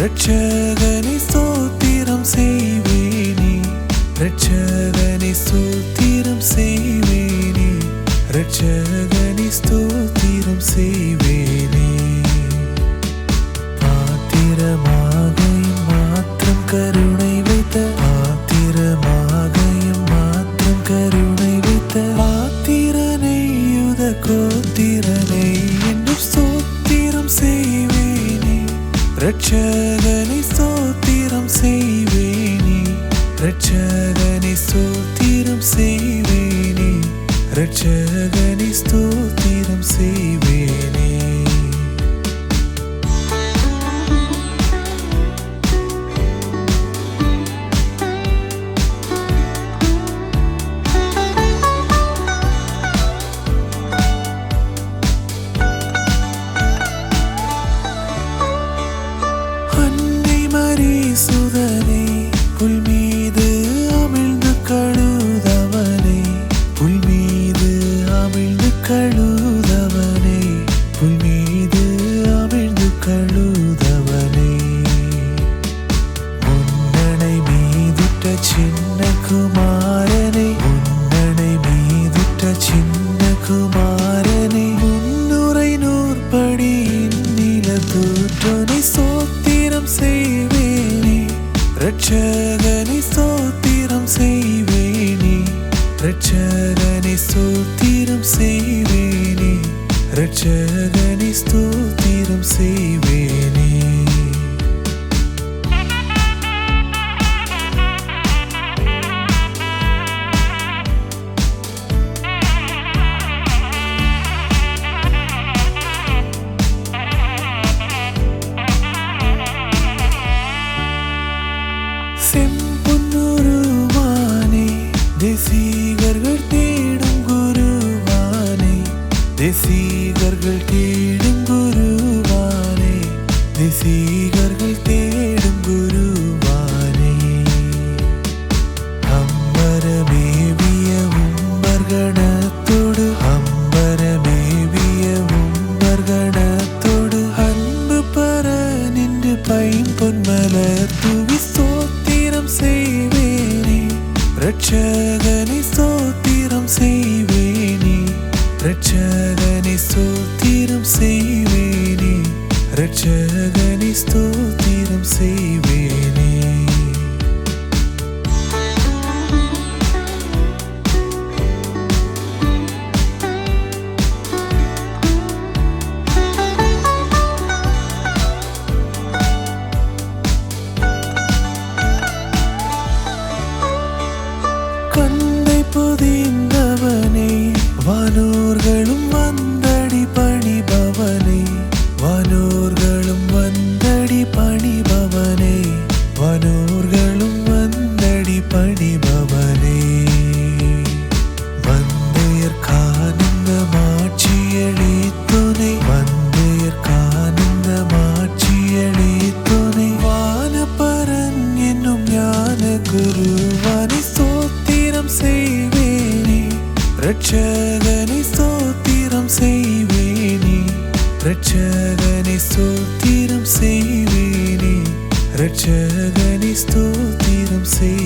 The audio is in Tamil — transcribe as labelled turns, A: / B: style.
A: ரட்சகனை ஸ்தோத்திரம் செய்வேனே ரட்சகனை ஸ்தோத்திரம் செய்வேனே ரட்சகனை ஸ்தோத்திரம் செய்வேனே பாத்திரமாகையும் மாத்திரம் கருணை வைத்த பாத்திரமாகையும் மாத்திரம் கருணை வைத்த பாத்திரனை யுத கோத்திரனை என்றும் ஸ்தோத்திரம் செய்வேனே ரட்சகனை ஸ்தோத்திரம் செய்வேனே ரட்சகனை ஸ்தோத்திரம் செய்வேனே ரட்சகனை ஸ்தோத்திரம் செய்வேனே அன்னை மரி சுதனை புல் மீது அமிழ்ந்து கழுதவனை புல் மீது அமிழ்ந்து கழுதவனை புல் மீது அமிழ்ந்து கழுதவனை முன்னணை மீதுட்ட சின்ன குமாரனை முன்னணை மீதுட்ட சின்ன குமாரனை முன்னுரை நூற்படி நில தூற்றனை சோத்திரம் செய்வேனே ரட்சகனை சோத்திரம் செய்வேனே ரட்சகனை ஸ்தோத்திரம் செய்வேனே ரட்சகனை ஸ்தோத்திரம் செய்வேனே செம்பொன்னுருவானே தேசீகர்கள் தேடும் குருவானே தேசீகர்கள் தேடும் குருவானே தேசீகர்கள் தேடும் குருவானே அம்பரமேவிய உம்பர்கணத்தோடு அம்பரமேவிய உம்பர்கணத்தோடு அன்பு பர நின்று பைம்பொன்மலர் தூவி ஸ்தோத்திரம் செய்வேனே ரட்சகனை ஸ்தோத்திரம் செய்வேனே ரட்சகனை ஸ்தோத்திரம் செய்வேனே ரட்சகனை ஸ்தோத்திரம் செய்வேனே கண்ணை பொதிந்தவனே வானோர்களும் வந்தடி பணிபவனே வானோர்களும் வந்தடி பணிபவனே வானோர்களும் வந்தடி பணிபவனே வந்தையர் காணுங்க மாட்சியளி துணை வந்தையர் காணுங்க மாட்சியளி துணை வானபரன் என்னும் ஞான குருவானை ஸ்தோத்திரம் செய்வேனே ரட்சகனை ஸ்தோத்திரம் செய்வேனே ரட்சகனை ஸ்தோத்திரம் செய்வேனே ரட்சகனை ஸ்தோத்திரம் செய்